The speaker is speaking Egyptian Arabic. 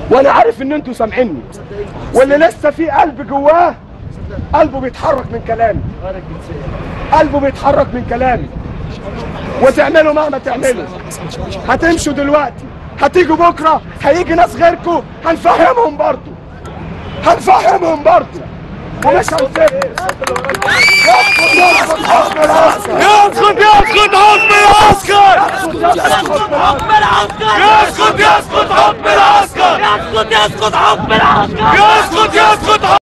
وانا عارف ان انتوا سامعيني واللي لسه في قلب جواه قلبه بيتحرك من كلامي قلبه بيتحرك من كلامي وتعملوا مهما تعملوا هتمشوا دلوقتي هتيجوا بكره هيجي ناس غيركم هنفهمهم برضو هنفهمهم برضو ومش هنسيبهم يسقط يسقط حكم العسكر يسقط يسقط حكم العسكر حكم العسكر يسقط يسقط حكم العسكر يسقط يسقط حكم العسكر يسقط يسقط